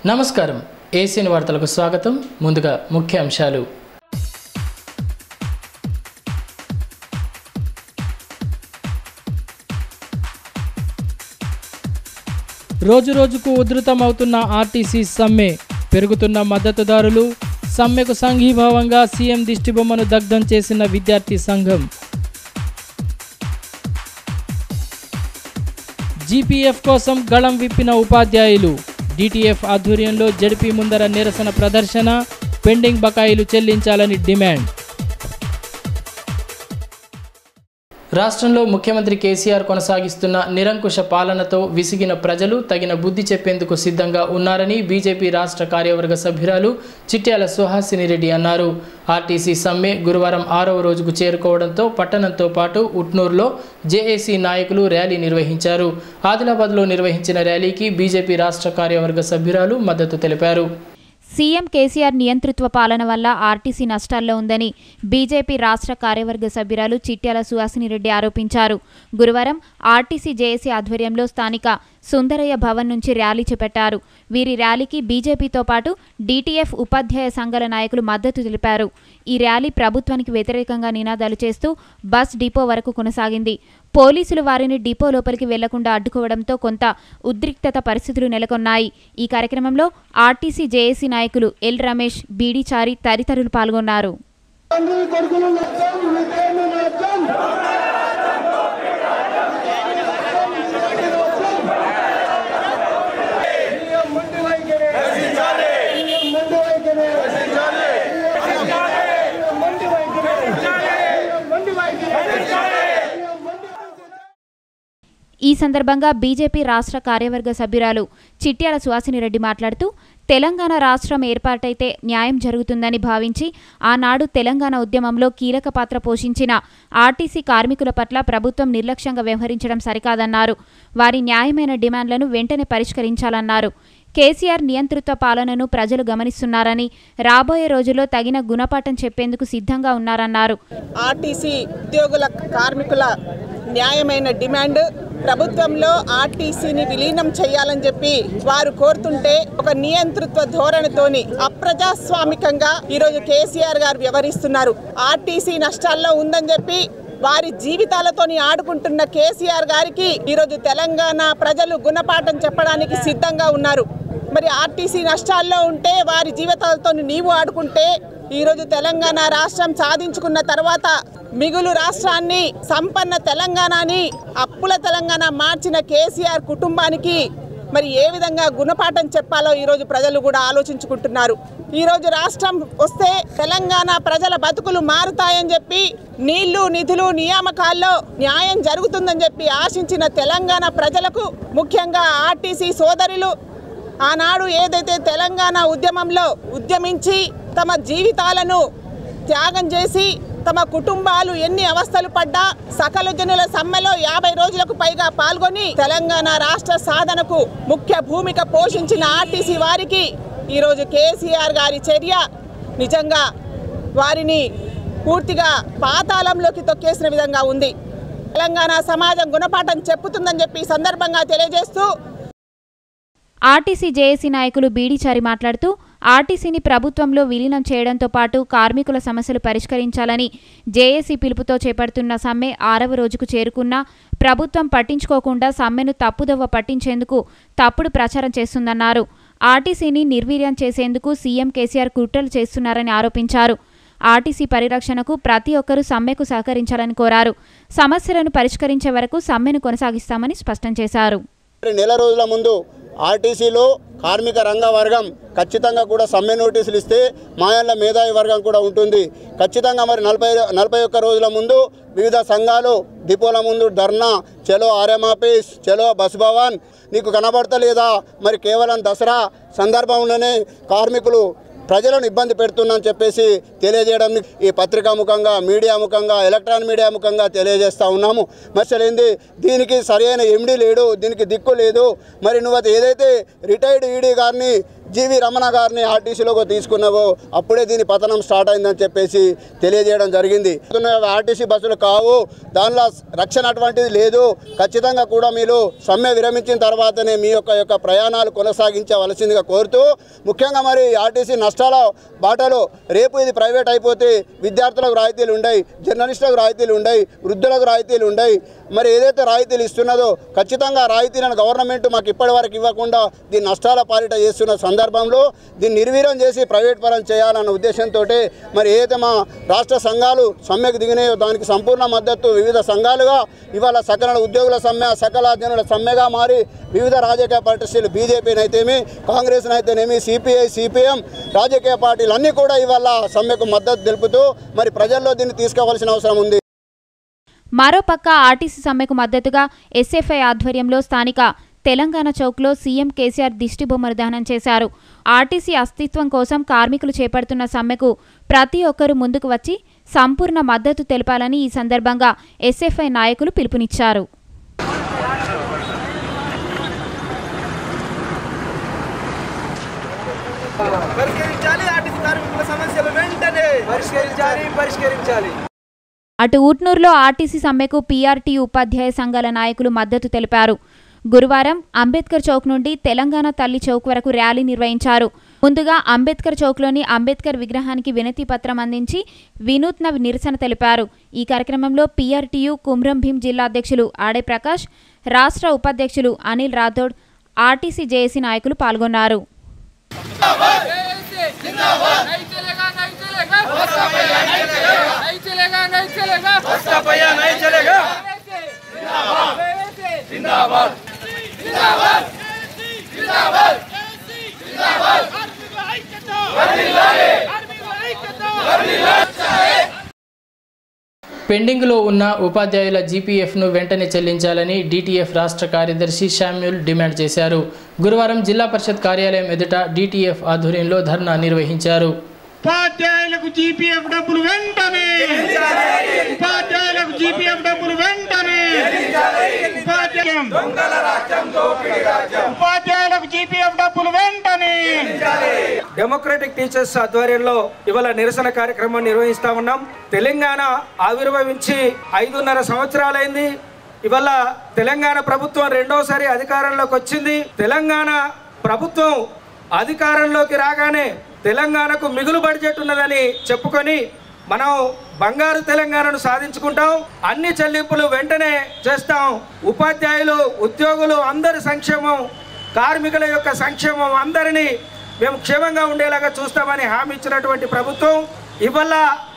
నమస్కారం ఏసీఎన్ వార్తలకు స్వాగతం ముందుగా ముఖ్య అంశాలు రోజురోజుకు ఉధృతమవుతున్న ఆర్టీసీ సమ్మె పెరుగుతున్న మద్దతుదారులు సమ్మెకు సంఘీభావంగా సీఎం దిష్టిబొమ్మను దగ్ధం చేసిన విద్యార్థి సంఘం జీపీఎఫ్ కోసం గళం విప్పిన ఉపాధ్యాయులు డిటిఎఫ్ ఆధ్వర్యంలో జడిపి ముందర నిరసన ప్రదర్శన పెండింగ్ బకాయిలు చెల్లించాలని డిమాండ్ రాష్ట్రంలో ముఖ్యమంత్రి కేసీఆర్ కొనసాగిస్తున్న నిరంకుశ పాలనతో విసిగిన ప్రజలు తగిన బుద్ధి చెప్పేందుకు సిద్ధంగా ఉన్నారని బీజేపీ రాష్ట్ర కార్యవర్గ సభ్యురాలు చిట్యాల సుహాసిని రెడ్డి అన్నారు ఆర్టీసీ సమ్మె గురువారం ఆరవ రోజుకు చేరుకోవడంతో పట్టణంతో పాటు ఉట్నూరులో జేఏసీ నాయకులు ర్యాలీ నిర్వహించారు ఆదిలాబాద్లో నిర్వహించిన ర్యాలీకి బీజేపీ రాష్ట్ర కార్యవర్గ సభ్యురాలు మద్దతు తెలిపారు సీఎం కేసీఆర్ నియంతృత్వ పాలన వల్ల ఆర్టీసీ నష్టాల్లో ఉందని బీజేపీ రాష్ట్ర కార్యవర్గ సభ్యురాలు చిట్యాల సుహాసినిరెడ్డి ఆరోపించారు గురువారం ఆర్టీసీ జేఏసీ ఆధ్వర్యంలో స్థానిక సుందరయ్య భవన్ నుంచి ర్యాలీ చేపట్టారు వీరి ర్యాలీకి బీజేపీతో పాటు డీటీఎఫ్ ఉపాధ్యాయ సంఘాల నాయకులు మద్దతు తెలిపారు ఈ ర్యాలీ ప్రభుత్వానికి వ్యతిరేకంగా నినాదాలు చేస్తూ బస్ డిపో వరకు కొనసాగింది పోలీసులు వారిని డిపో లోపలికి వెళ్లకుండా అడ్డుకోవడంతో కొంత ఉద్రిక్తత పరిస్థితులు నెలకొన్నాయి ఈ కార్యక్రమంలో ఆర్టీసీ జేఏసీ నాయకులు ఎల్ రమేష్ బీడీచారి తదితరులు పాల్గొన్నారు తండ్రి కొడుకులు నష్టం విధేయులు నష్టం సీఎం మొండి వైఖరి సీఎం మొండి వైఖరి సీఎం మొండి వైఖరి సీఎం మొండి వైఖరి సీఎం మొండి ఈ సందర్భంగా బీజేపీ రాష్ట్ర కార్యవర్గ సభ్యురాలు చిట్యాల సుహాసినిరెడ్డి మాట్లాడుతూ తెలంగాణ రాష్ట్రం ఏర్పాటైతే న్యాయం జరుగుతుందని భావించి ఆనాడు తెలంగాణ ఉద్యమంలో కీలక పాత్ర పోషించిన ఆర్టీసీ కార్మికుల పట్ల ప్రభుత్వం నిర్లక్ష్యంగా వ్యవహరించడం సరికాదన్నారు వారి న్యాయమైన డిమాండ్లను వెంటనే పరిష్కరించాలన్నారు కేసీఆర్ నియంతృత్వ పాలనను ప్రజలు గమనిస్తున్నారని రాబోయే రోజుల్లో తగిన గుణపాఠం చెప్పేందుకు సిద్ధంగా ఉన్నారన్నారు ఆర్టీసీ ఉద్యోగుల కార్మికుల న్యాయమైన డిమాండ్ ప్రభుత్వంలో ఆర్టీసీని విలీనం చేయాలని చెప్పి వారు కోరుతుంటే ఒక నియంతృత్వ ధోరణితోని అప్రజాస్వామికంగా ఈరోజు కేసీఆర్ గారు వ్యవహరిస్తున్నారు ఆర్టీసీ నష్టాల్లో ఉందని చెప్పి వారి జీవితాలతోని ఆడుకుంటున్న కేసీఆర్ గారికి ఈరోజు తెలంగాణ ప్రజలు గుణపాఠం చెప్పడానికి సిద్ధంగా ఉన్నారు మరి ఆర్టీసీ నష్టాల్లో ఉంటే వారి జీవితాలతో నీవు ఆడుకుంటే ఈరోజు తెలంగాణ రాష్ట్రం సాధించుకున్న తర్వాత మిగులు రాష్ట్రాన్ని సంపన్న తెలంగాణని అప్పుల తెలంగాణ మార్చిన కేసీఆర్ కుటుంబానికి మరి ఏ విధంగా గుణపాఠం చెప్పాలో ఈరోజు ప్రజలు కూడా ఆలోచించుకుంటున్నారు ఈరోజు రాష్ట్రం వస్తే తెలంగాణ ప్రజల బతుకులు మారుతాయని చెప్పి నీళ్లు నిధులు నియామకాల్లో న్యాయం జరుగుతుందని చెప్పి ఆశించిన తెలంగాణ ప్రజలకు ముఖ్యంగా ఆర్టీసీ సోదరులు ఆనాడు ఏదైతే తెలంగాణ ఉద్యమంలో ఉద్యమించి తమ జీవితాలను త్యాగం చేసి తమ కుటుంబాలు ఎన్ని అవస్థలు పడ్డా సకల జనుల సమ్మెలో యాభై రోజులకు పైగా పాల్గొని తెలంగాణ రాష్ట్ర సాధనకు ముఖ్య భూమిక పోషించిన ఆర్టీసీ వారికి ఈరోజు కేసీఆర్ గారి చర్య నిజంగా వారిని పూర్తిగా పాతాళంలోకి తొక్కేసిన విధంగా ఉంది తెలంగాణ సమాజం గుణపాఠం చెప్పుతుందని చెప్పి ఈ సందర్భంగా తెలియజేస్తూ ఆర్టీసీ జేఏసీ నాయకులు బీడీచారి మాట్లాడుతూ ఆర్టీసీని ప్రభుత్వంలో విలీనం చేయడంతో పాటు కార్మికుల సమస్యలు పరిష్కరించాలని జేఏసీ పిలుపుతో చేపడుతున్న సమ్మె ఆరవ రోజుకు చేరుకున్నా ప్రభుత్వం పట్టించుకోకుండా సమ్మెను తప్పుదోవ పట్టించేందుకు తప్పుడు ప్రచారం చేస్తుందన్నారు ఆర్టీసీని నిర్వీర్యం చేసేందుకు సీఎం కేసీఆర్ కుట్రలు చేస్తున్నారని ఆరోపించారు ఆర్టీసీ పరిరక్షణకు ప్రతి ఒక్కరూ సమ్మెకు సహకరించాలని కోరారు సమస్యలను పరిష్కరించే వరకు సమ్మెను కొనసాగిస్తామని స్పష్టం చేశారు మరి నెల రోజుల ముందు ఆర్టీసీలో కార్మిక రంగ వర్గం ఖచ్చితంగా కూడా సమ్మె నోటీసులు ఇస్తే మాయల్ల మేధావి వర్గం కూడా ఉంటుంది ఖచ్చితంగా మరి నలభై నలభై ఒక్క రోజుల ముందు వివిధ సంఘాలు డిపోల ముందు ధర్నా చలో ఆర్ఎం ఆఫీస్ చలో బస్ భవన్ నీకు కనబడతలేదా మరి కేవలం దసరా సందర్భంలోనే కార్మికులు ప్రజలను ఇబ్బంది పెడుతుందని చెప్పేసి తెలియజేయడం ఈ పత్రికా ముఖంగా మీడియా ముఖంగా ఎలక్ట్రానిక్ మీడియా ముఖంగా తెలియజేస్తూ ఉన్నాము మరి ఏంది దీనికి సరైన ఎండి లేడు దీనికి దిక్కు లేదు మరి నువ్వు అది ఏదైతే రిటైర్డ్ ఈడీ గారిని జీవి రమణ గారిని ఆర్టీసీలోకి తీసుకున్నావో అప్పుడే దీని పతనం స్టార్ట్ అయిందని చెప్పేసి తెలియజేయడం జరిగింది ఆర్టీసీ బస్సులు కావు దానిలో రక్షణ అటువంటిది లేదు ఖచ్చితంగా కూడా మీరు సమ్మె విరమించిన తర్వాతనే మీ యొక్క యొక్క ప్రయాణాలు కొనసాగించవలసిందిగా కోరుతూ ముఖ్యంగా మరి ఆర్టీసీ నష్టాల బాటలో రేపు ఇది ప్రైవేట్ అయిపోతే విద్యార్థులకు రాయితీలు ఉండయి జర్నలిస్టులకు రాయితీలు ఉండయి వృద్ధులకు రాయితీలు ఉండయి మరి ఏదైతే రాయితీలు ఇస్తున్నదో ఖచ్చితంగా ఆ రాయితీలను గవర్నమెంట్ మాకు ఇప్పటి వరకు ఇవ్వకుండా దీన్ని నష్టాల పాలిట చేస్తున్న సందర్భంలో దీన్ని నిర్వీర్యం చేసి ప్రైవేట్ పరం చేయాలన్న ఉద్దేశంతో మరి ఏదైతే మా రాష్ట్ర సంఘాలు సమ్మెకు దిగినాయో దానికి సంపూర్ణ మద్దతు వివిధ సంఘాలుగా ఇవాళ సకల ఉద్యోగుల సమ్మె సకల జనుల సమ్మెగా మారి వివిధ రాజకీయ పార్టీలు బీజేపీని అయితేమి కాంగ్రెస్ని అయితేనేమి సిపిఐ సిపిఎం రాజకీయ పార్టీలు అన్నీ కూడా ఇవాళ సమ్మెకు మద్దతు తెలుపుతూ మరి ప్రజల్లో దీన్ని తీసుకోవాల్సిన అవసరం ఉంది మరోపక్క ఆర్టీసీ సమ్మెకు మద్దతుగా ఎస్ఎఫ్ఐ ఆధ్వర్యంలో స్థానిక తెలంగాణ చౌక్లో సీఎం కేసీఆర్ దిష్టిబొమ్మను దహనం చేశారు ఆర్టీసీ అస్తిత్వం కోసం కార్మికులు చేపడుతున్న సమ్మెకు ప్రతి ఒక్కరూ ముందుకు వచ్చి సంపూర్ణ మద్దతు తెలపాలని ఈ సందర్భంగా ఎస్ఎఫ్ఐ నాయకులు పిలుపునిచ్చారు పరిష్కరించాలి ఆర్టీసీ కార్మికుల సమస్యలు వెంటనే పరిష్కరించాలి పరిష్కరించాలి అటు ఊట్నూరులో ఆర్టీసీ సమ్మెకు పీఆర్టీ ఉపాధ్యాయ సంఘాల నాయకులు మద్దతు తెలిపారు గురువారం అంబేద్కర్ చౌక్ నుండి తెలంగాణ తల్లి చౌక్ వరకు ర్యాలీ నిర్వహించారు ముందుగా అంబేద్కర్ చౌక్లోని అంబేద్కర్ విగ్రహానికి వినతి పత్రం అందించి వినూత్న నిరసన తెలిపారు ఈ కార్యక్రమంలో పీఆర్టీయు కుమ్రం భీం జిల్లా అధ్యక్షులు ఆడే ప్రకాష్ రాష్ట్ర ఉపాధ్యక్షులు అనిల్ రాథోడ్ ఆర్టీసీ జేఏసీ నాయకులు పాల్గొన్నారు नहीं चलेगा नहीं चलेगा नहीं चलेगा नहीं चलेगा उसका भैया नहीं चलेगा जिंदाबाद जिंदाबाद जिंदाबाद పెండింగ్లో ఉన్న ఉపాధ్యాయుల జీపీఎఫ్ను వెంటనే చెల్లించాలని డీటీఎఫ్ రాష్ట్ర కార్యదర్శి శామ్యూల్ డిమాండ్ చేశారు గురువారం జిల్లా పరిషత్ కార్యాలయం ఎదుట డీటీఎఫ్ ఆధ్వర్యంలో ధర్నా నిర్వహించారు ఉపాధ్యాయులకు జీపీఎఫ్ డబ్బులు వెంటనే ఉపాధ్యాయులకు జీపీఎఫ్ డబ్బులు వెంటనే ఉపాధ్యాయం ఉపాధ్యాయులకు జీపీఎఫ్ డబ్బులు వెంటనే డెమోక్రటిక్ టీచర్స్ ఆధ్వర్యంలో ఇవాళ నిరసన కార్యక్రమం నిర్వహిస్తా ఉన్నాం తెలంగాణ ఆవిర్భవించి ఐదున్నర సంవత్సరాలైంది ఇవాళ తెలంగాణ ప్రభుత్వం రెండోసారి అధికారంలోకి వచ్చింది తెలంగాణ ప్రభుత్వం అధికారంలోకి రాగానే తెలంగాణకు మిగులు బడ్జెట్ ఉన్నదని చెప్పుకొని మనం బంగారు తెలంగాణను సాధించుకుంటాం అన్ని చెల్లింపులు వెంటనే చేస్తాం ఉపాధ్యాయులు ఉద్యోగులు అందరి సంక్షేమం కార్మికుల యొక్క సంక్షేమం అందరినీ మేము క్షేమంగా ఉండేలాగా చూస్తామని హామీ ఇచ్చినటువంటి ప్రభుత్వం ఇవాళ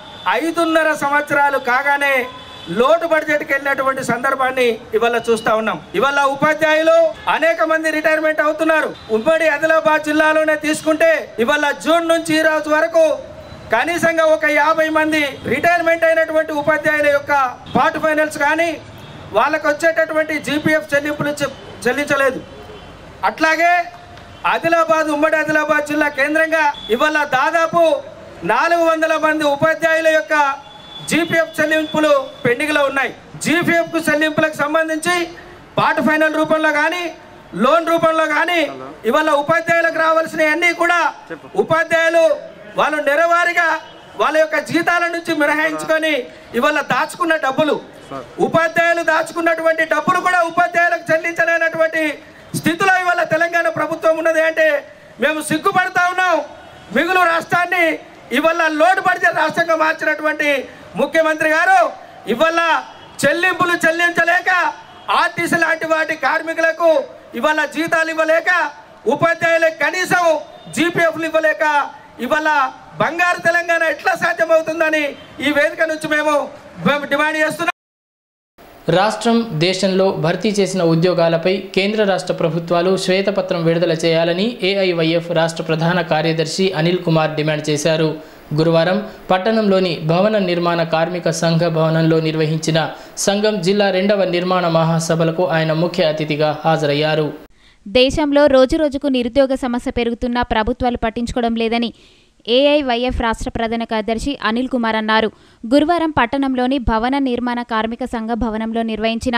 ఐదున్నర సంవత్సరాలు కాగానే లోటు బడ్జెట్కి వెళ్ళినటువంటి సందర్భాన్ని ఇవాళ చూస్తా ఉన్నాం ఇవాళ ఉపాధ్యాయులు అనేక మంది రిటైర్మెంట్ అవుతున్నారు ఉమ్మడి ఆదిలాబాద్ జిల్లాలోనే తీసుకుంటే ఇవాళ జూన్ నుంచి ఈ రోజు వరకు కనీసంగా ఒక యాభై మంది రిటైర్మెంట్ అయినటువంటి ఉపాధ్యాయుల యొక్క పార్ట్ ఫైనల్స్ కానీ వాళ్ళకు వచ్చేటటువంటి జీపీఎఫ్ చెల్లింపులు చె- చెల్లించలేదు అట్లాగే ఆదిలాబాద్ ఉమ్మడి ఆదిలాబాద్ జిల్లా కేంద్రంగా ఇవాళ దాదాపు నాలుగు వందల మంది ఉపాధ్యాయుల యొక్క జీపీఎఫ్ చెల్లింపులు పెండింగ్లో ఉన్నాయి జీపీఎఫ్ చెల్లింపులకు సంబంధించి పార్ట్ ఫైనల్ రూపంలో కానీ లోన్ రూపంలో కానీ ఇవాళ ఉపాధ్యాయులకు రావాల్సిన అన్ని కూడా ఉపాధ్యాయులు వాళ్ళు నెరవారిగా వాళ్ళ యొక్క జీతాల నుంచి మినహాయించుకొని ఇవాళ దాచుకున్న డబ్బులు ఉపాధ్యాయులు దాచుకున్నటువంటి డబ్బులు కూడా ఉపాధ్యాయులకు చెల్లించలేనటువంటి స్థితిలో ఇవాళ తెలంగాణ ప్రభుత్వం ఉన్నది అంటే మేము సిగ్గుపడతా ఉన్నాం మిగులు రాష్ట్రాన్ని ఇవాళ లోటు బడ్జెట్ రాష్ట్రంగా మార్చినటువంటి ముఖ్యమంత్రి గారు ఇవాళ చెల్లింపులు చెల్లించలేక ఆర్టీసీ లాంటి వాటి కార్మికులకు ఇవాళ జీతాలు ఇవ్వలేక ఉపాధ్యాయులకు కనీసం జీపీఎఫ్లు ఇవ్వలేక ఇవాళ బంగారు తెలంగాణ ఎట్లా సాధ్యమవుతుందని ఈ వేదిక నుంచి మేము మేము డిమాండ్ చేస్తున్నాం రాష్ట్రం దేశంలో భర్తీ చేసిన ఉద్యోగాలపై కేంద్ర రాష్ట్ర ప్రభుత్వాలు శ్వేతపత్రం విడుదల చేయాలని ఏఐవైఎఫ్ రాష్ట్ర ప్రధాన కార్యదర్శి అనిల్ కుమార్ డిమాండ్ చేశారు గురువారం పట్టణంలోని భవన నిర్మాణ కార్మిక సంఘ భవనంలో నిర్వహించిన సంఘం జిల్లా రెండవ నిర్మాణ మహాసభలకు ఆయన ముఖ్య అతిథిగా హాజరయ్యారు దేశంలో రోజురోజుకు నిరుద్యోగ సమస్య పెరుగుతున్నా ప్రభుత్వాలు పట్టించుకోవడం లేదని ఏఐవైఎఫ్ రాష్ట్ర ప్రధాన కార్యదర్శి అనిల్ కుమార్ అన్నారు గురువారం పట్టణంలోని భవన నిర్మాణ కార్మిక సంఘ భవనంలో నిర్వహించిన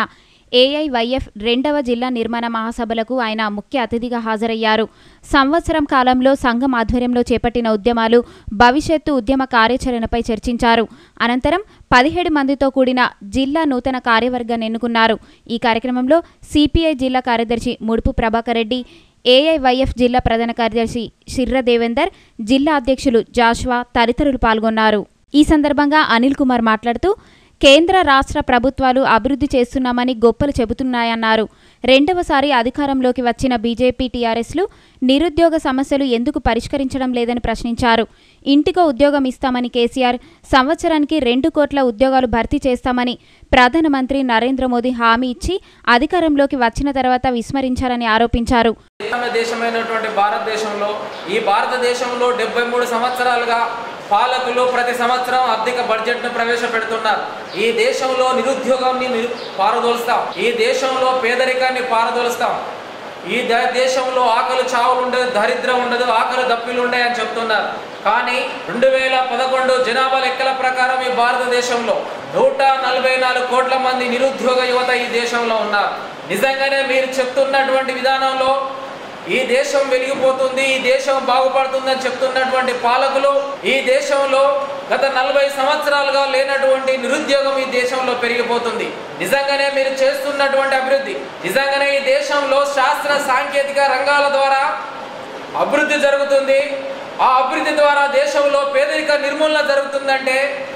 ఏఐవైఎఫ్ రెండవ జిల్లా నిర్మాణ మహాసభలకు ఆయన ముఖ్య అతిథిగా హాజరయ్యారు సంవత్సరం కాలంలో సంఘం ఆధ్వర్యంలో చేపట్టిన ఉద్యమాలు భవిష్యత్తు ఉద్యమ కార్యాచరణపై చర్చించారు అనంతరం పదిహేడు మందితో కూడిన జిల్లా నూతన కార్యవర్గాన్ని ఎన్నుకున్నారు ఈ కార్యక్రమంలో సిపిఐ జిల్లా కార్యదర్శి ముడుపు ప్రభాకర్ రెడ్డి ఏఐవైఎఫ్ జిల్లా ప్రధాన కార్యదర్శి శిర్ర దేవేందర్ జిల్లా అధ్యక్షులు జాష్వా తదితరులు పాల్గొన్నారు ఈ సందర్భంగా అనిల్ కుమార్ మాట్లాడుతూ కేంద్ర రాష్ట్ర ప్రభుత్వాలు అభివృద్ధి చేస్తున్నామని గొప్పలు చెబుతున్నాయన్నారు రెండవసారి అధికారంలోకి వచ్చిన బీజేపీ టీఆర్ఎస్లు నిరుద్యోగ సమస్యలు ఎందుకు పరిష్కరించడం లేదని ప్రశ్నించారు ఇంటికో ఉద్యోగం ఇస్తామని కేసీఆర్ సంవత్సరానికి రెండు కోట్ల ఉద్యోగాలు భర్తీ చేస్తామని ప్రధానమంత్రి నరేంద్ర మోదీ హామీ ఇచ్చి అధికారంలోకి వచ్చిన తర్వాత విస్మరించారని ఆరోపించారు ఇస్లామిక్ దేశమైనటువంటి భారతదేశంలో ఈ భారతదేశంలో డెబ్బై మూడు సంవత్సరాలుగా పాలకులు ప్రతి సంవత్సరం ఆర్థిక బడ్జెట్ను ప్రవేశపెడుతున్నారు ఈ దేశంలో నిరుద్యోగాన్ని నిరు పారదోలుస్తాం ఈ దేశంలో పేదరికాన్ని పారదోలుస్తాం ఈ ద- దేశంలో ఆకలి చావులు ఉండదు దరిద్రం ఉండదు ఆకలి దప్పిలు ఉంటాయి అని చెప్తున్నారు కానీ రెండు వేల పదకొండు జనాభా లెక్కల ప్రకారం ఈ భారతదేశంలో నూట నలభై నాలుగు కోట్ల మంది నిరుద్యోగ యువత ఈ దేశంలో ఉన్నారు నిజంగానే మీరు చెప్తున్నటువంటి విధానంలో ఈ దేశం వెలిగిపోతుంది ఈ దేశం బాగుపడుతుందని చెప్తున్నటువంటి పాలకులు ఈ దేశంలో గత నలభై సంవత్సరాలుగా లేనటువంటి నిరుద్యోగం ఈ దేశంలో పెరిగిపోతుంది నిజంగానే మీరు చేస్తున్నటువంటి అభివృద్ధి నిజంగానే ఈ దేశంలో శాస్త్ర సాంకేతిక రంగాల ద్వారా అభివృద్ధి జరుగుతుంది ఆ అభివృద్ధి ద్వారా దేశంలో పేదరిక నిర్మూలన జరుగుతుందంటే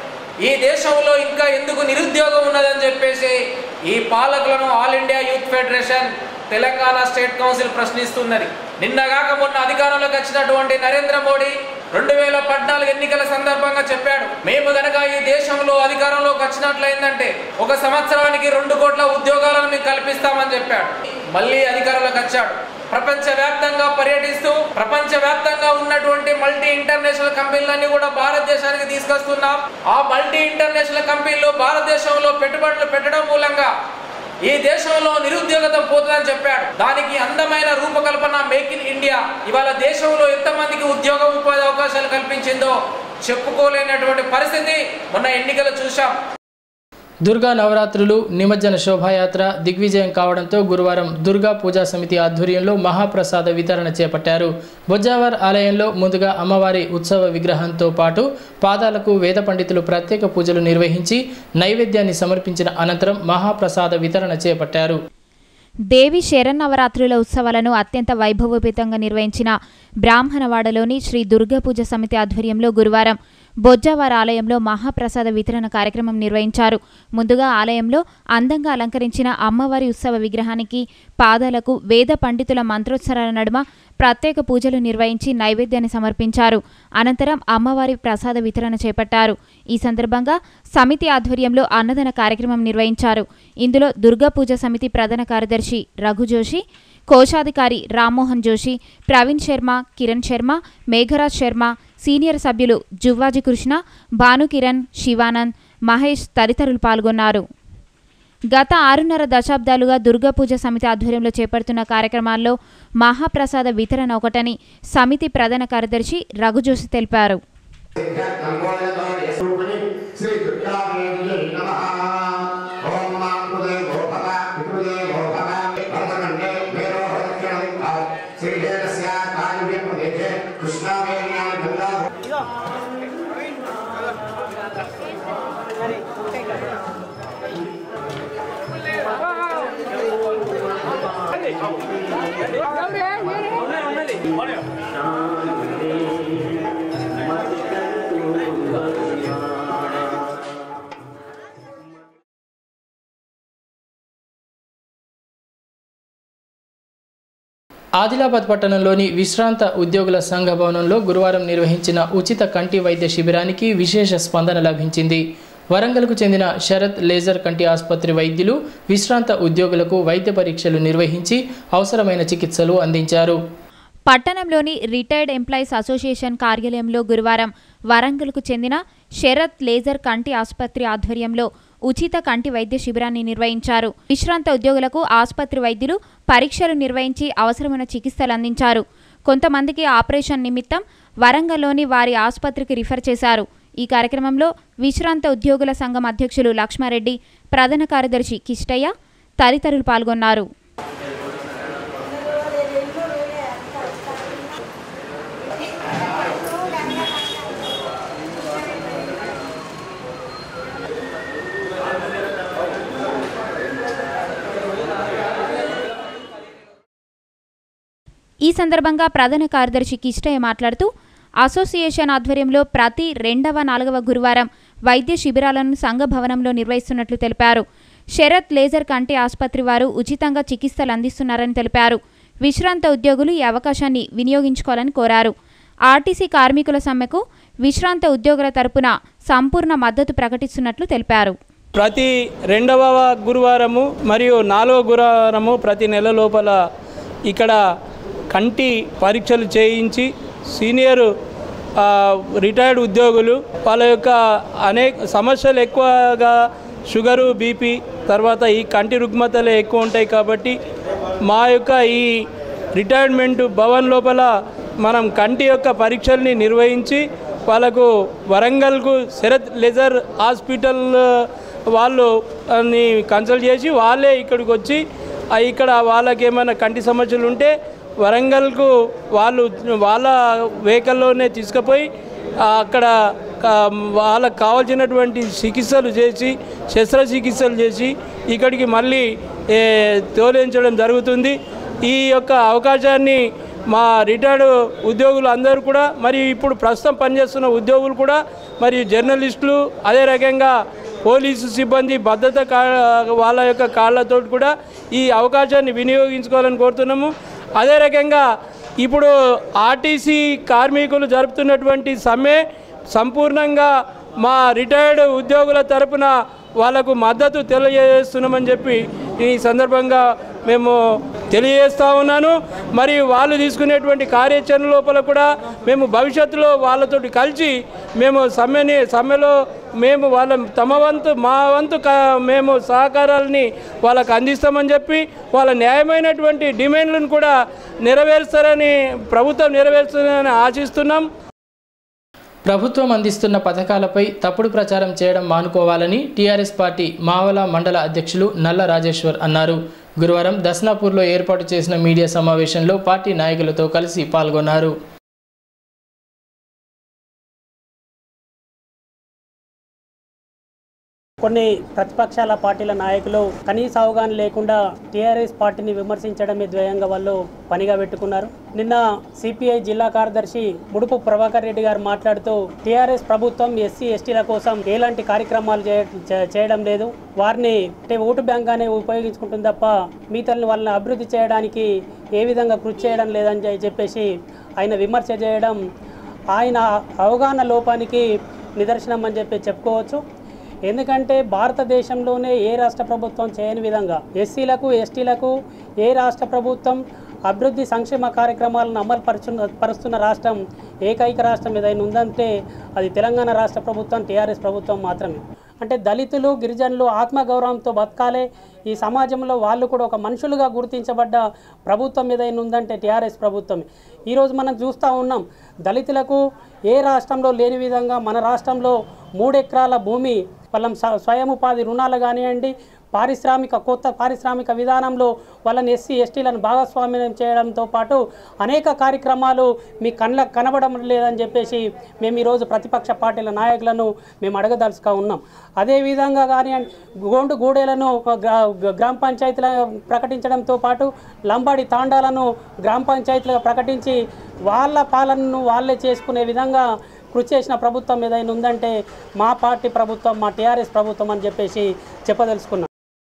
ఈ దేశంలో ఇంకా ఎందుకు నిరుద్యోగం ఉన్నదని చెప్పేసి ఈ పాలకులను all India youth federation Telangana state council ప్రశ్నిస్తున్నది నిన్నగాక మొన్న అధికారంలోకి వచ్చినటువంటి నరేంద్ర మోడీ రెండు వేల పద్నాలుగు ఎన్నికల సందర్భంగా చెప్పాడు మేము గనక ఈ దేశంలో అధికారంలోకి వచ్చినట్లయిందంటే ఒక సంవత్సరానికి రెండు కోట్ల ఉద్యోగాలను మేము కల్పిస్తామని చెప్పాడు మళ్ళీ అధికారంలోకి వచ్చాడు ప్రపంచ వ్యాప్తంగా పర్యటిస్తూ ప్రపంచ వ్యాప్తంగా ఉన్నటువంటి మల్టీ ఇంటర్నేషనల్ కంపెనీలన్నీ కూడా భారతదేశానికి తీసుకొస్తున్నాం ఆ మల్టీ ఇంటర్నేషనల్ కంపెనీలు భారతదేశంలో పెట్టుబడులు పెట్టడం మూలంగా ఈ దేశంలో నిరుద్యోగత పోతుందని చెప్పాడు దానికి అందమైన రూపకల్పన మేక్ ఇన్ ఇండియా ఇవాళ దేశంలో ఎంతమందికి ఉద్యోగ ఉపాధి అవకాశాలు కల్పించిందో చెప్పుకోలేనటువంటి పరిస్థితి మొన్న ఎన్నికలు చూశాం దుర్గా నవరాత్రులు నిమజ్జన శోభాయాత్ర దిగ్విజయం కావడంతో గురువారం దుర్గా పూజా సమితి ఆధ్వర్యంలో మహాప్రసాద వితరణ చేపట్టారు బొజ్జావర్ ఆలయంలో ముందుగా అమ్మవారి ఉత్సవ విగ్రహంతో పాటు పాదాలకు వేద పండితులు ప్రత్యేక పూజలు నిర్వహించి నైవేద్యాన్ని సమర్పించిన అనంతరం మహాప్రసాద వితరణ చేపట్టారు దేవి శరన్నవరాత్రుల ఉత్సవాలను అత్యంత వైభవోపేతంగా నిర్వహించిన బ్రాహ్మణవాడలోని శ్రీ దుర్గా పూజ సమితి ఆధ్వర్యంలో గురువారం బొజ్జావార్ ఆలయంలో మహాప్రసాద వితరణ కార్యక్రమం నిర్వహించారు ముందుగా ఆలయంలో అందంగా అలంకరించిన అమ్మవారి ఉత్సవ విగ్రహానికి పాదాలకు వేద పండితుల మంత్రోత్సరాల నడుమ ప్రత్యేక పూజలు నిర్వహించి నైవేద్యాన్ని సమర్పించారు అనంతరం అమ్మవారి ప్రసాద వితరణ చేపట్టారు ఈ సందర్భంగా సమితి ఆధ్వర్యంలో అన్నదాన కార్యక్రమం నిర్వహించారు ఇందులో దుర్గా పూజ సమితి ప్రధాన కార్యదర్శి రఘు జోషి కోశాధికారి రామ్మోహన్ జోషి ప్రవీణ్ శర్మ కిరణ్ శర్మ మేఘరాజ్ శర్మ సీనియర్ సభ్యులు జువ్వాజి కృష్ణ భానుకిరణ్ శివానంద్ మహేష్ తదితరులు పాల్గొన్నారు గత ఆరున్నర దశాబ్దాలుగా దుర్గా పూజ సమితి ఆధ్వర్యంలో చేపడుతున్న కార్యక్రమాల్లో మహాప్రసాద వితరణ ఒకటని సమితి ప్రధాన కార్యదర్శి రఘుజోషి తెలిపారు శ్రీ దుర్గాదేవి నమః ఓం మాం కృతే గోపవ వికృతే గోపవ భరతఖండే భైరవ భరతక్షణం శ్రీదేవస్య కాళివే ప్రదేశే కృష్ణావేణ్యా గంగా ఆదిలాబాద్ పట్టణంలోని విశ్రాంత ఉద్యోగుల సంఘ భవనంలో గురువారం నిర్వహించిన ఉచిత కంటి వైద్య శిబిరానికి విశేష స్పందన లభించింది వరంగల్కు చెందిన శరత్ లేజర్ కంటి ఆసుపత్రి వైద్యులు విశ్రాంత ఉద్యోగులకు వైద్య పరీక్షలు నిర్వహించి అవసరమైన చికిత్సలు అందించారు పట్టణంలోని రిటైర్డ్ ఎంప్లాయీస్ అసోసియేషన్ కార్యాలయంలో గురువారం వరంగల్కు చెందిన శరత్ లేజర్ కంటి ఆసుపత్రి ఆధ్వర్యంలో ఉచిత కంటి వైద్య శిబిరాన్ని నిర్వహించారు విశ్రాంత ఉద్యోగులకు ఆసుపత్రి వైద్యులు పరీక్షలు నిర్వహించి అవసరమైన చికిత్సలు అందించారు కొంతమందికి ఆపరేషన్ నిమిత్తం వరంగల్లోని వారి ఆసుపత్రికి రిఫర్ చేశారు ఈ కార్యక్రమంలో విశ్రాంత ఉద్యోగుల సంఘం అధ్యక్షులు లక్ష్మారెడ్డి ప్రధాన కార్యదర్శి కిష్టయ్య తదితరులు పాల్గొన్నారు ఈ సందర్భంగా ప్రధాన కార్యదర్శి కిష్టయ్య మాట్లాడుతూ అసోసియేషన్ ఆధ్వర్యంలో ప్రతి రెండవ నాలుగవ గురువారం వైద్య శిబిరాలను సంఘ భవనంలో నిర్వహిస్తున్నట్లు తెలిపారు శరత్ లేజర్ కంటి ఆసుపత్రి వారు ఉచితంగా చికిత్సలు అందిస్తున్నారని తెలిపారు విశ్రాంత ఉద్యోగులు ఈ అవకాశాన్ని వినియోగించుకోవాలని కోరారు ఆర్టీసీ కార్మికుల సమ్మెకు విశ్రాంత ఉద్యోగుల తరపున సంపూర్ణ మద్దతు ప్రకటిస్తున్నట్లు తెలిపారు ప్రతి రెండవ గురువారము మరియు నాలుగవ గురువారము ప్రతి నెల లోపల ఇక్కడ కంటి పరీక్షలు చేయించి సీనియర్ ఆ, రిటైర్డ్ ఉద్యోగులు వాళ్ళ యొక్క అనేక సమస్యలు ఎక్కువగా షుగరు బీపీ తర్వాత ఈ కంటి రుగ్మతలు ఎక్కువ ఉంటాయి కాబట్టి మా యొక్క ఈ రిటైర్మెంట్ భవన్ లోపల మనం కంటి యొక్క పరీక్షల్ని నిర్వహించి వాళ్ళకు వరంగల్కు శరత్ లెజర్ హాస్పిటల్ వాళ్ళు ని కన్సల్ట్ చేసి వాళ్ళే ఇక్కడికి వచ్చి ఆ ఇక్కడ వాళ్ళకి ఏమైనా కంటి సమస్యలు ఉంటే వరంగల్కు వాళ్ళు వాళ్ళ వెహికల్లోనే తీసుకుపోయి ఆ, అక్కడ కా- వాళ్ళకు కావాల్సినటువంటి చికిత్సలు చేసి శస్త్రచికిత్సలు చేసి ఇక్కడికి మళ్ళీ ఏ, తోలించడం జరుగుతుంది ఈ యొక్క అవకాశాన్ని మా రిటైర్డ్ ఉద్యోగులు అందరూ కూడా మరి ఇప్పుడు ప్రస్తుతం పనిచేస్తున్న ఉద్యోగులు కూడా మరియు జర్నలిస్టులు అదే రకంగా పోలీసు సిబ్బంది భద్రత కా వాళ్ళ యొక్క కాళ్ళతో కూడా ఈ అవకాశాన్ని వినియోగించుకోవాలని కోరుతున్నాము అదే రకంగా ఇప్పుడు ఆర్టీసీ కార్మికులు జరుపుతున్నటువంటి సమ్మె సంపూర్ణంగా మా రిటైర్డ్ ఉద్యోగుల తరపున వాళ్ళకు మద్దతు తెలియజేస్తున్నామని చెప్పి ఈ సందర్భంగా మేము తెలియజేస్తా ఉన్నాను మరియు వాళ్ళు తీసుకునేటువంటి కార్యాచరణ లోపల కూడా మేము భవిష్యత్తులో వాళ్ళతోటి కలిసి మేము సమ్మెని సమ్మెలో మేము వాళ్ళ తమ వంతు మా వంతు క- మేము సహకారాలని వాళ్ళకు అందిస్తామని చెప్పి వాళ్ళ న్యాయమైనటువంటి డిమాండ్లను కూడా నెరవేరుస్తారని ప్రభుత్వం నెరవేరుస్తుందని ఆశిస్తున్నాం ప్రభుత్వం అందిస్తున్న పథకాలపై తప్పుడు ప్రచారం చేయడం మానుకోవాలని టీఆర్ఎస్ పార్టీ మావల మండల అధ్యక్షులు నల్ల రాజేశ్వర్ అన్నారు గురువారం దస్నాపూర్లో ఏర్పాటు చేసిన మీడియా సమావేశంలో పార్టీ నాయకులతో కలిసి పాల్గొన్నారు కొన్ని ప్రతిపక్షాల పార్టీల నాయకులు కనీస అవగాహన లేకుండా టీఆర్ఎస్ పార్టీని విమర్శించడమే ద్వయంగా వాళ్ళు పనిగా పెట్టుకున్నారు నిన్న సిపిఐ జిల్లా కార్యదర్శి ముడుపు ప్రభాకర్ రెడ్డి గారు మాట్లాడుతూ టీఆర్ఎస్ ప్రభుత్వం ఎస్సీ ఎస్టీల కోసం ఎలాంటి కార్యక్రమాలు చేయ- చే- చేయడం లేదు వారిని అంటే ఓటు బ్యాంక్గానే ఉపయోగించుకుంటుంది తప్ప మిగతా వాళ్ళని అభివృద్ధి చేయడానికి ఏ విధంగా కృషి చేయడం లేదని చె- చెప్పేసి ఆయన విమర్శ చేయడం ఆయన అవగాహన లోపానికి నిదర్శనం అని చెప్పి చెప్పుకోవచ్చు ఎందుకంటే భారతదేశంలోనే ఏ రాష్ట్ర ప్రభుత్వం చేయని విధంగా ఎస్సీలకు ఎస్టీలకు ఏ రాష్ట్ర ప్రభుత్వం అభివృద్ధి సంక్షేమ కార్యక్రమాలను అమలు పరుచున్న పరుస్తున్న రాష్ట్రం ఏకైక రాష్ట్రం ఏదైనా ఉందంటే అది తెలంగాణ రాష్ట్ర ప్రభుత్వం టీఆర్ఎస్ ప్రభుత్వం మాత్రమే అంటే దళితులు గిరిజనులు ఆత్మగౌరవంతో బతకాలే ఈ సమాజంలో వాళ్ళు కూడా ఒక మనుషులుగా గుర్తించబడ్డ ప్రభుత్వం ఏదైనా ఉందంటే టీఆర్ఎస్ ప్రభుత్వమే ఈరోజు మనం చూస్తూ ఉన్నాం దళితులకు ఏ రాష్ట్రంలో లేని విధంగా మన రాష్ట్రంలో మూడు ఎకరాల భూమి వాళ్ళ స్వ- స్వయం ఉపాధి రుణాలు కానివ్వండి పారిశ్రామిక కొత్త పారిశ్రామిక విధానంలో వాళ్ళని ఎస్సీ ఎస్టీలను భాగస్వామ్యం చేయడంతో పాటు అనేక కార్యక్రమాలు మీ కళ్ళకు కనబడడం లేదని చెప్పేసి మేము ఈరోజు ప్రతిపక్ష పార్టీల నాయకులను మేము అడగదలుచుగా ఉన్నాం అదేవిధంగా కానీ గోండు గూడెలను గ్రా- గ్రామ పంచాయతీల ప్రకటించడంతో పాటు లంబాడి తాండాలను గ్రామ పంచాయతీలుగా ప్రకటించి వాళ్ళ పాలనను వాళ్ళే చేసుకునే విధంగా కృషి చేసిన ప్రభుత్వం ఏదైనా ఉందంటే మా పార్టీ ప్రభుత్వం మా టీఆర్ఎస్ ప్రభుత్వం అని చెప్పేసి చెప్పదలుచుకున్నాం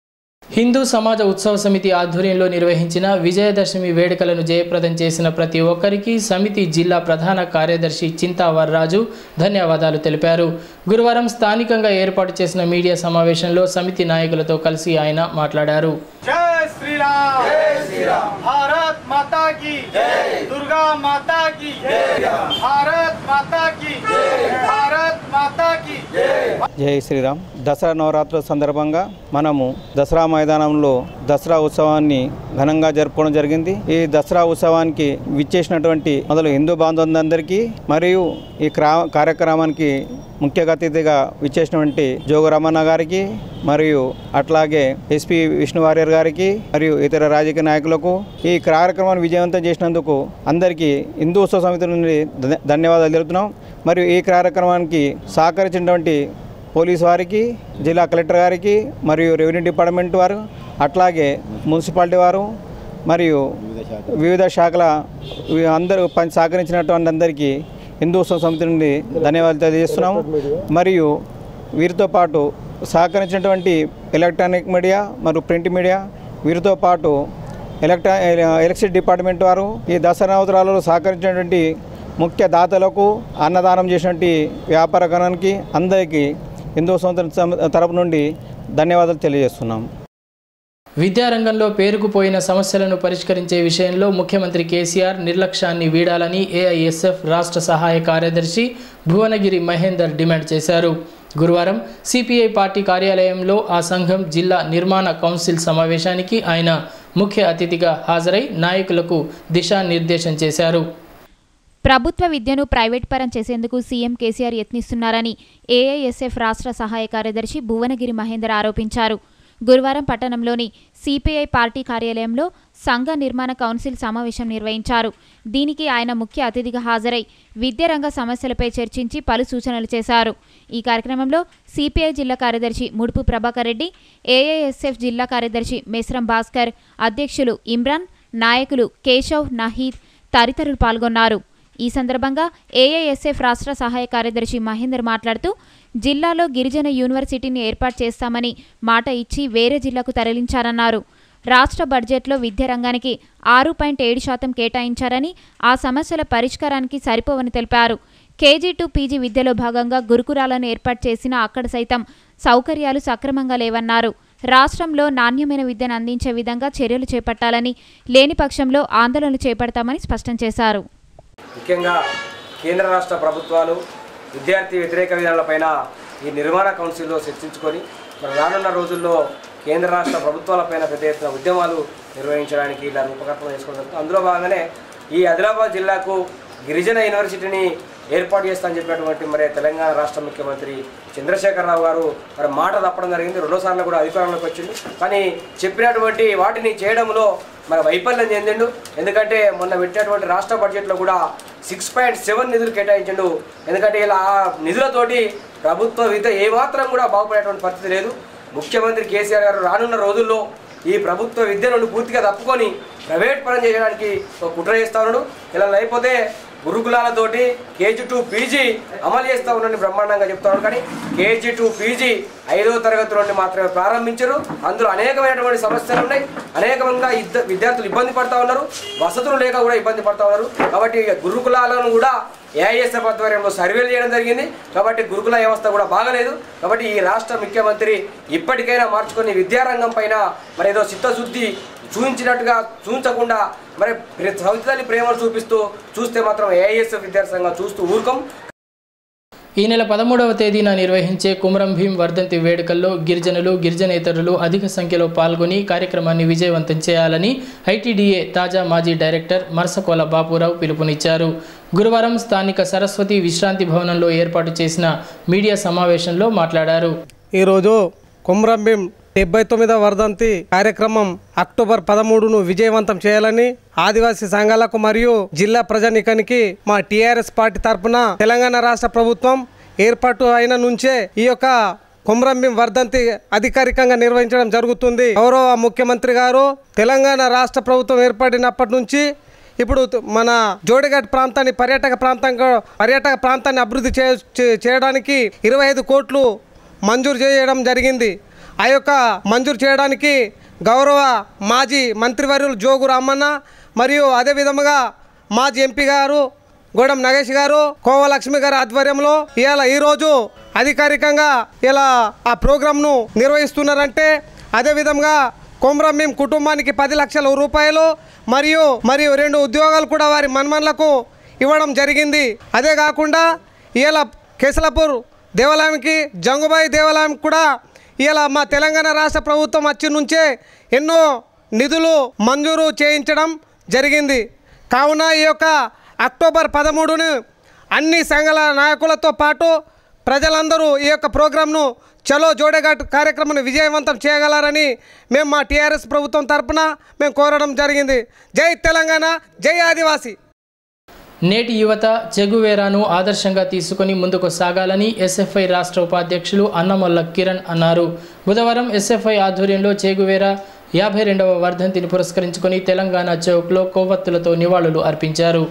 హిందూ సమాజ ఉత్సవ సమితి ఆధ్వర్యంలో నిర్వహించిన విజయదశమి వేడుకలను జయప్రదం చేసిన ప్రతి ఒక్కరికి సమితి జిల్లా ప్రధాన కార్యదర్శి చింతా వరరాజు ధన్యవాదాలు తెలిపారు గురువారం స్థానికంగా ఏర్పాటు చేసిన మీడియా సమావేశంలో సమితి నాయకులతో కలిసి ఆయన మాట్లాడారు जय श्री राम जय श्री राम भारत माता की जय दुर्गा माता की जय भारत माता की जय भारत మాతా की జై శ్రీరామ్ దసరా నవరాత్రుల సందర్భంగా మనము దసరా మైదానంలో దసరా ఉత్సవాన్ని ఘనంగా జరుపుకోవడం జరిగింది ఈ దసరా ఉత్సవానికి విచ్చేసినటువంటి మొదలు హిందూ బాంధవులందరికీ మరియు ఈ క్రా కార్యక్రమానికి ముఖ్య అతిథిగా విచ్చేసినటువంటి జోగురమణ గారికి మరియు అట్లాగే ఎస్పీ విష్ణు వారియర్ గారికి మరియు ఇతర రాజకీయ నాయకులకు ఈ కార్యక్రమాన్ని విజయవంతం చేసినందుకు అందరికీ హిందూ ఉత్సవ సమితి నుండి ధన్య- ధన్యవాదాలు తెలుపుతున్నాం మరియు ఈ కార్యక్రమానికి సహకరించినటువంటి పోలీస్ వారికి జిల్లా కలెక్టర్ గారికి మరియు రెవెన్యూ డిపార్ట్మెంట్ వారు అట్లాగే మున్సిపాలిటీ వారు మరియు వివిధ శాఖల వి- అందరూ పని సహకరించినటువంటి అందరికీ హిందూ ఉత్సవ సమితి నుండి ధన్యవాదాలు తెలియజేస్తున్నాము మరియు వీరితో పాటు సహకరించినటువంటి ఎలక్ట్రానిక్ మీడియా మరియు ప్రింట్ మీడియా వీరితో పాటు ఎలక్ట్రా ఎలక్ట్రిసిటీ డిపార్ట్మెంట్ వారు ఈ దసరా అవసరాలలో సహకరించినటువంటి ముఖ్య దాతలకు అన్నదానం చేసినటువంటి వ్యాపార గణానికి అందరికీ హిందూ సంస్థ తరపు నుండి ధన్యవాదాలు తెలియజేస్తున్నాం విద్యారంగంలో పేరుకుపోయిన సమస్యలను పరిష్కరించే విషయంలో ముఖ్యమంత్రి కేసీఆర్ నిర్లక్ష్యాన్ని వీడాలని ఏఐఎస్ఎఫ్ రాష్ట్ర సహాయ కార్యదర్శి భువనగిరి మహేందర్ డిమాండ్ చేశారు గురువారం సిపిఐ పార్టీ కార్యాలయంలో ఆ సంఘం జిల్లా నిర్మాణ కౌన్సిల్ సమావేశానికి ఆయన ముఖ్య అతిథిగా హాజరై నాయకులకు దిశానిర్దేశం చేశారు ప్రభుత్వ విద్యను ప్రైవేట్ పరం చేసేందుకు సీఎం కేసీఆర్ యత్నిస్తున్నారని ఏఐఎస్ఎఫ్ రాష్ట్ర సహాయ కార్యదర్శి భువనగిరి మహేందర్ ఆరోపించారు గురువారం పట్టణంలోని సిపిఐ పార్టీ కార్యాలయంలో సంఘ నిర్మాణ కౌన్సిల్ సమావేశం నిర్వహించారు దీనికి ఆయన ముఖ్య అతిథిగా హాజరై విద్యారంగ సమస్యలపై చర్చించి పలు సూచనలు చేశారు ఈ కార్యక్రమంలో సిపిఐ జిల్లా కార్యదర్శి ముడుపు ప్రభాకర్ రెడ్డి ఏఐఎస్ఎఫ్ జిల్లా కార్యదర్శి మేస్రం భాస్కర్ అధ్యక్షులు ఇమ్రాన్ నాయకులు కేశవ్ నహీద్ తదితరులు పాల్గొన్నారు ఈ సందర్భంగా ఏఐఎస్ఎఫ్ రాష్ట్ర సహాయ కార్యదర్శి మహేందర్ మాట్లాడుతూ జిల్లాలో గిరిజన యూనివర్సిటీని ఏర్పాటు చేస్తామని మాట ఇచ్చి వేరే జిల్లాకు తరలించారన్నారు రాష్ట్ర బడ్జెట్లో విద్యా రంగానికి ఆరు పాయింట్ ఏడు శాతం కేటాయించారని ఆ సమస్యల పరిష్కారానికి సరిపోవని తెలిపారు కేజీ టు పీజీ విద్యలో భాగంగా గురుకులాలను ఏర్పాటు చేసినా అక్కడ సైతం సౌకర్యాలు సక్రమంగా లేవన్నారు రాష్ట్రంలో నాణ్యమైన విద్యను అందించే విధంగా చర్యలు చేపట్టాలని లేని పక్షంలో ఆందోళనలు చేపడతామని స్పష్టం చేశారు ముఖ్యంగా కేంద్ర రాష్ట్ర ప్రభుత్వాలు విద్యార్థి వ్యతిరేక విధానాలపైన ఈ నిర్మాణ కౌన్సిల్లో చర్చించుకొని మరి రానున్న రోజుల్లో కేంద్ర రాష్ట్ర ప్రభుత్వాలపైన పెద్ద ఎత్తున ఉద్యమాలు నిర్వహించడానికి ఇలా రూపకల్పన చేసుకోవడం జరుగుతుంది అందులో భాగంగానే ఈ ఆదిలాబాద్ జిల్లాకు గిరిజన యూనివర్సిటీని ఏర్పాటు చేస్తామని చెప్పినటువంటి మరి తెలంగాణ రాష్ట్ర ముఖ్యమంత్రి చంద్రశేఖరరావు గారు మరి మాట తప్పడం జరిగింది రెండోసార్లు కూడా అధికారంలోకి వచ్చిండు కానీ చెప్పినటువంటి వాటిని చేయడంలో మరి వైఫల్యం చెందిండు ఎందుకంటే మొన్న పెట్టినటువంటి రాష్ట్ర బడ్జెట్లో కూడా సిక్స్ పాయింట్ సెవెన్ నిధులు కేటాయించిండు ఎందుకంటే ఇలా ఆ నిధులతోటి ప్రభుత్వ విద్య ఏమాత్రం కూడా బాగుపడేటువంటి పరిస్థితి లేదు ముఖ్యమంత్రి కేసీఆర్ గారు రానున్న రోజుల్లో ఈ ప్రభుత్వ విద్య నుండి పూర్తిగా తప్పుకొని ప్రైవేట్ పరం చేయడానికి ఒక కుట్ర చేస్తా ఉన్నాడు ఇలా లేకపోతే గురుకులాలతోటి కేజీ టు పీజీ అమలు చేస్తా ఉన్నాడని బ్రహ్మాండంగా చెప్తా ఉన్నాడు కానీ కేజీ టు పీజీ ఐదో తరగతి నుండి మాత్రమే ప్రారంభించరు అందులో అనేకమైనటువంటి సమస్యలు ఉన్నాయి అనేకమంగా ఇద్ద విద్యార్థులు ఇబ్బంది పడతా ఉన్నారు వసతులు లేక కూడా ఇబ్బంది పడతా ఉన్నారు కాబట్టి గురుకులాలను కూడా ఏఐఎస్ఎఫ్ ఆధ్వర్యంలో సర్వేలు చేయడం జరిగింది కాబట్టి గురుకుల వ్యవస్థ కూడా బాగలేదు కాబట్టి ఈ రాష్ట్ర ముఖ్యమంత్రి ఇప్పటికైనా మార్చుకొని విద్యారంగం పైన మరి ఏదో చిత్తశుద్ధి చూపించినట్టుగా చూపించకుండా మరి సవితల్లి ప్రేమను చూపిస్తూ చూస్తే మాత్రం ఏఐఎస్ఎఫ్ విద్యార్థి సంఘం చూస్తూ ఊరుకోం ఈ నెల పదమూడవ తేదీన నిర్వహించే కుమరం భీం వర్ధంతి వేడుకల్లో గిరిజనులు గిరిజనేతరులు అధిక సంఖ్యలో పాల్గొని కార్యక్రమాన్ని విజయవంతం చేయాలని ఐటీడీఏ తాజా మాజీ డైరెక్టర్ మర్సకోల బాపురావు పిలుపునిచ్చారు గురువారం స్థానిక సరస్వతి విశ్రాంతి భవనంలో ఏర్పాటు చేసిన మీడియా సమావేశంలో మాట్లాడారు ఈరోజు కుమ్రంభీం డెబ్బై తొమ్మిదవ వర్ధంతి కార్యక్రమం అక్టోబర్ పదమూడును విజయవంతం చేయాలని ఆదివాసీ సంఘాలకు మరియు జిల్లా ప్రజానికానికి మా టీఆర్ఎస్ పార్టీ తరఫున తెలంగాణ రాష్ట్ర ప్రభుత్వం ఏర్పాటు అయిన నుంచే ఈ యొక్క కుమ్రంభీం వర్ధంతి అధికారికంగా నిర్వహించడం జరుగుతుంది గౌరవ ముఖ్యమంత్రి గారు తెలంగాణ రాష్ట్ర ప్రభుత్వం ఏర్పడినప్పటి నుంచి ఇప్పుడు మన జోడిఘాట్ ప్రాంతాన్ని పర్యాటక ప్రాంతంగా పర్యాటక ప్రాంతాన్ని అభివృద్ధి చే చే- చేయడానికి ఇరవై ఐదు కోట్లు మంజూరు చేయడం జరిగింది ఆ యొక్క మంజూరు చేయడానికి గౌరవ మాజీ మంత్రివర్యులు జోగు రామన్న మరియు అదే విధముగా మాజీ ఎంపీ గారు గోడం నగేష్ గారు కోవలక్ష్మి గారి ఆధ్వర్యంలో ఇవాళ ఈరోజు అధికారికంగా ఇలా ఆ ప్రోగ్రాంను నిర్వహిస్తున్నారంటే అదే విధంగా కొమరం కుటుంబానికి పది లక్షల రూపాయలు మరియు మరియు రెండు ఉద్యోగాలు కూడా వారి మన్మన్లకు ఇవ్వడం జరిగింది అదే కాకుండా ఇవాళ కేసలాపూర్ దేవాలయానికి జంగుబాయి దేవాలయం కూడా ఇలా మా తెలంగాణ రాష్ట్ర ప్రభుత్వం వచ్చి నుంచే ఎన్నో నిధులు మంజూరు చేయించడం జరిగింది కావున ఈ యొక్క అక్టోబర్ పదమూడును అన్ని సంఘాల నాయకులతో పాటు ప్రజలందరూ ఈ యొక్క ప్రోగ్రాంను చలో జోడేఘాట్ కార్యక్రమాన్ని విజయవంతం చేయగలరని మేము మా టీఆర్ఎస్ ప్రభుత్వం తరపున మేము కోరడం జరిగింది జై తెలంగాణ జై ఆదివాసీ నేటి యువత చెగువేరాను ఆదర్శంగా తీసుకుని ముందుకు సాగాలని ఎస్ఎఫ్ఐ రాష్ట్ర ఉపాధ్యక్షులు అన్నమొల్ల కిరణ్ అన్నారు బుధవారం ఎస్ఎఫ్ఐ ఆధ్వర్యంలో చెగువేరా యాభై రెండవ వర్ధంతిని పురస్కరించుకొని తెలంగాణ చౌక్లో కొవ్వొత్తులతో నివాళులు అర్పించారు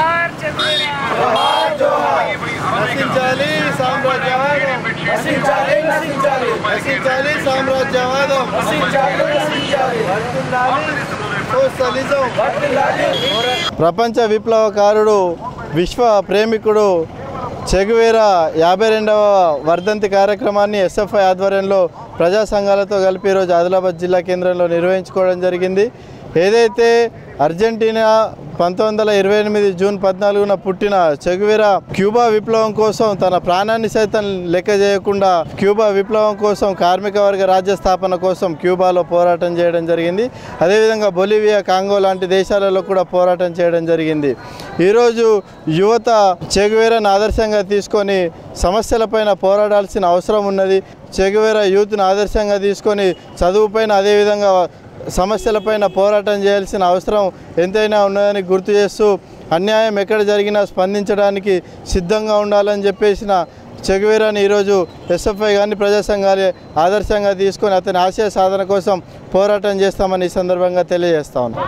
నశించాలి సామ్రాజ్యవాదం నశించాలి నశించాలి నశించాలి సామ్రాజ్యవాదం నశించాలి నశించాలి వర్ధిల్లాలి సోషలిజం వర్ధిల్లాలి ప్రపంచ విప్లవకారుడు విశ్వ ప్రేమికుడు చెగువేరా యాభై రెండవ వర్ధంతి కార్యక్రమాన్ని ఎస్ఎఫ్ఐ ఆధ్వర్యంలో ప్రజా సంఘాలతో కలిపి ఈరోజు ఆదిలాబాద్ జిల్లా కేంద్రంలో నిర్వహించుకోవడం జరిగింది ఏదైతే అర్జెంటీనా పంతొమ్మిది వందల ఇరవై ఎనిమిది జూన్ పద్నాలుగున పుట్టిన చెగువేరా క్యూబా విప్లవం కోసం తన ప్రాణాన్ని సైతం లెక్క చేయకుండా క్యూబా విప్లవం కోసం కార్మిక వర్గ రాజ్య స్థాపన కోసం క్యూబాలో పోరాటం చేయడం జరిగింది అదేవిధంగా బొలివియా కాంగో లాంటి దేశాలలో కూడా పోరాటం చేయడం జరిగింది ఈరోజు యువత చెగువేరాను ఆదర్శంగా తీసుకొని సమస్యలపైన పోరాడాల్సిన అవసరం ఉన్నది చెగువేరా యూత్ను ఆదర్శంగా తీసుకొని చదువుపైన అదేవిధంగా సమస్యలపైన పోరాటం చేయాల్సిన అవసరం ఎంతైనా ఉన్నదని గుర్తు చేస్తూ అన్యాయం ఎక్కడ జరిగినా స్పందించడానికి సిద్ధంగా ఉండాలని చెప్పేసిన చెగువేరాని ఈరోజు ఎస్ఎఫ్ఐ కానీ ప్రజా సంఘాలే ఆదర్శంగా తీసుకొని అతని ఆశయ సాధన కోసం పోరాటం చేస్తామని ఈ సందర్భంగా తెలియజేస్తా ఉన్నాం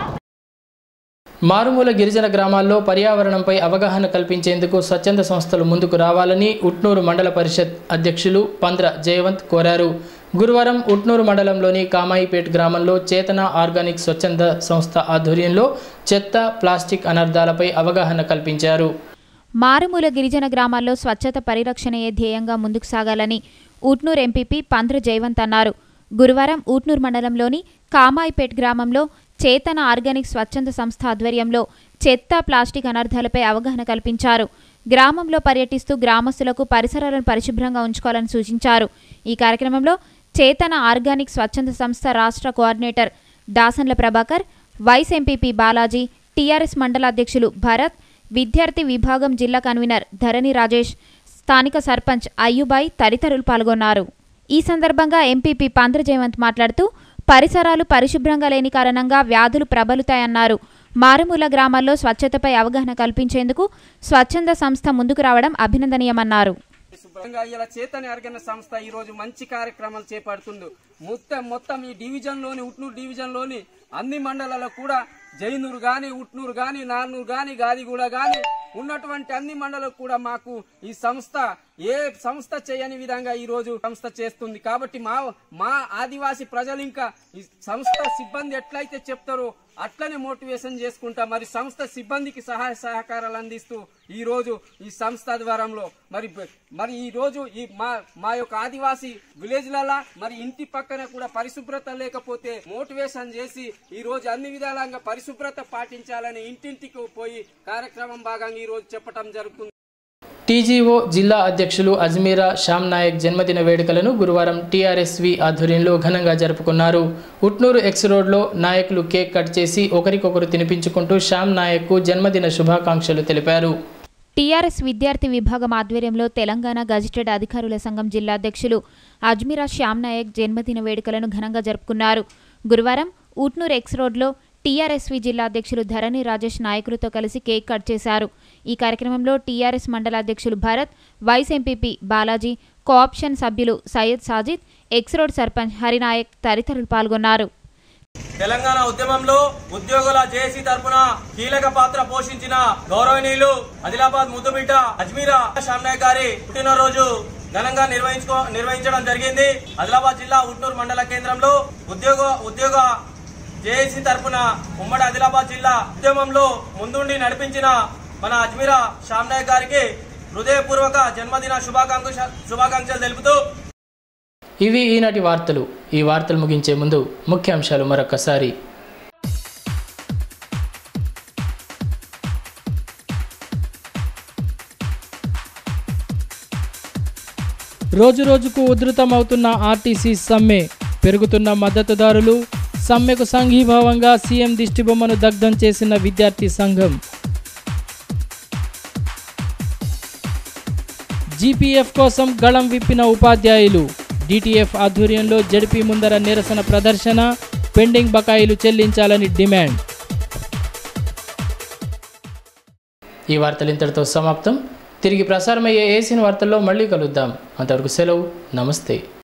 మారుమూల గిరిజన గ్రామాల్లో పర్యావరణంపై అవగాహన కల్పించేందుకు స్వచ్ఛంద సంస్థలు ముందుకు రావాలని ఉట్నూరు మండల పరిషత్ అధ్యక్షులు పంద్ర జయవంత్ కోరారు గురువారం ఉట్నూరు మండలంలోని కామాయిపేట్ గ్రామంలో చేతన ఆర్గానిక్ స్వచ్ఛంద సంస్థ ఆధ్వర్యంలో చెత్త ప్లాస్టిక్ అనర్థాలపై అవగాహన కల్పించారు మారుమూల గిరిజన గ్రామాల్లో స్వచ్ఛత పరిరక్షణయే ధ్యేయంగా ముందుకు సాగాలని ఊట్నూర్ ఎంపీపీ పంద్ర జయవంత్ అన్నారు గురువారం ఊట్నూర్ మండలంలోని కామాయిపేట్ గ్రామంలో చేతన ఆర్గానిక్ స్వచ్ఛంద సంస్థ ఆధ్వర్యంలో చెత్త ప్లాస్టిక్ అనర్థాలపై అవగాహన కల్పించారు గ్రామంలో పర్యటిస్తూ గ్రామస్తులకు పరిసరాలను పరిశుభ్రంగా ఉంచుకోవాలని సూచించారు ఈ కార్యక్రమంలో చేతన ఆర్గానిక్ స్వచ్ఛంద సంస్థ రాష్ట్ర కోఆర్డినేటర్ దాసన్ల Prabhakar vice MPP Balaji TRS mandal అధ్యక్షులు భరత్ విద్యార్థి విభాగం జిల్లా కన్వీనర్ ధరణి రాజేష్ స్థానిక సర్పంచ్ అయ్యుబాయ్ తదితరులు పాల్గొన్నారు ఈ సందర్భంగా ఎంపీపీ పంద్ర జయవంత్ మాట్లాడుతూ పరిసరాలు పరిశుభ్రంగా లేని కారణంగా వ్యాధులు ప్రబలుతాయన్నారు మారుమూల గ్రామాల్లో స్వచ్ఛతపై అవగాహన కల్పించేందుకు స్వచ్ఛంద సంస్థ ముందుకు రావడం అభినందనీయమన్నారు శుభ్రంగా ఇలా చేతని అర్గన సంస్థ ఈ రోజు మంచి కార్యక్రమాలు చేపడుతుంది మొత్తం మొత్తం ఈ డివిజన్ లోని ఉట్నూరు డివిజన్ లోని అన్ని మండలాల్లో కూడా జైనూరు గాని ఉట్నూరు గాని నార్నూరు గాని గాదిగూడ గాని ఉన్నటువంటి అన్ని మండలకు కూడా మాకు ఈ సంస్థ ఏ సంస్థ చేయని విధంగా ఈ రోజు సంస్థ చేస్తుంది కాబట్టి మా మా ఆదివాసి ప్రజలు ఇంకా ఈ సంస్థ సిబ్బంది ఎట్లయితే చెప్తారో అట్లనే మోటివేషన్ చేసుకుంటా మరి సంస్థ సిబ్బందికి సహాయ సహకారాలు అందిస్తూ ఈ రోజు ఈ సంస్థ ద్వారంలో మరి మరి ఈ రోజు ఈ మా మా యొక్క ఆదివాసి విలేజ్లలో మరి ఇంటి పక్కన కూడా పరిశుభ్రత లేకపోతే మోటివేషన్ చేసి ఈ రోజు అన్ని విధాలంగా పరిశుభ్రత పాటించాలని ఇంటింటికి పోయి కార్యక్రమం భాగంగా ఈ రోజు చెప్పడం జరుగుతుంది టీజీఓ జిల్లా అధ్యక్షులు అజ్మీరా శ్యామ్ నాయక్ జన్మదిన వేడుకలను గురువారం టీఆర్ఎస్వి ఆధ్వర్యంలో ఘనంగా జరుపుకున్నారు ఉట్నూరు ఎక్స్ రోడ్లో నాయకులు కేక్ కట్ చేసి ఒకరికొకరు తినిపించుకుంటూ శ్యామ్ నాయక్కు జన్మదిన శుభాకాంక్షలు తెలిపారు టీఆర్ఎస్ విద్యార్థి విభాగం ఆధ్వర్యంలో తెలంగాణ గజిటెడ్ అధికారుల సంఘం జిల్లా అధ్యక్షులు అజ్మీరా శ్యామ్ నాయక్ జన్మదిన వేడుకలను ఘనంగా జరుపుకున్నారు గురువారం ఊట్నూర్ ఎక్స్ రోడ్లో టీఆర్ఎస్వి జిల్లా అధ్యక్షులు ధరణి రాజేష్ నాయకులతో కలిసి కేక్ కట్ చేశారు ఈ కార్యక్రమంలో టీఆర్ఎస్ మండల అధ్యక్షులు Bharat vice MPP Balaji co-option సభ్యులు సయ్యద్ సాజిద్ ఎక్స్ రోడ్ సర్పంచ్ హరినాయక్ తదితరులు పాల్గొన్నారు తెలంగాణ ఉద్యమంలో ఉద్యోగుల జేఏసీ తరపున కీలక పాత్ర పోషించిన గౌరవనీయులు ఆదిలాబాద్ ముద్దుబిడ్డ అజ్మీరా శ్యామ్నాయ్ గారి పుట్టినరోజు ఘనంగా నిర్వహించుకో నిర్వహించడం జరిగింది ఆదిలాబాద్ జిల్లా ఉట్నూరు మండల కేంద్రంలో ఉద్యోగ ఉద్యోగ జేఏసీ తరపున ఉమ్మడి ఆదిలాబాద్ జిల్లా ఉద్యమంలో ముందుండి నడిపించిన మన అజ్మీరా శ్యామ్నాయ్ గారికి హృదయపూర్వక జన్మదిన శుభాకాంక్ష శుభాకాంక్షలు తెలుపుతూ ఇవి ఈనాటి వార్తలు ఈ వార్తలు ముగించే ముందు ముఖ్యాంశాలు మరొకసారి రోజురోజుకు ఉధృతమవుతున్న ఆర్టీసీ సమ్మె పెరుగుతున్న మద్దతుదారులు సమ్మెకు సంఘీభావంగా సీఎం దిష్టిబొమ్మను దగ్ధం చేసిన విద్యార్థి సంఘం జీపీఎఫ్ కోసం గళం విప్పిన ఉపాధ్యాయులు డిటిఎఫ్ ఆధ్వర్యంలో జడిపి ముందర నిరసన ప్రదర్శన పెండింగ్ బకాయిలు చెల్లించాలని డిమాండ్ ఈ వార్తలు ఇంతటితో సమాప్తం తిరిగి ప్రసారమయ్యే ఏసీన్ వార్తల్లో మళ్ళీ కలుద్దాం అంతవరకు సెలవు నమస్తే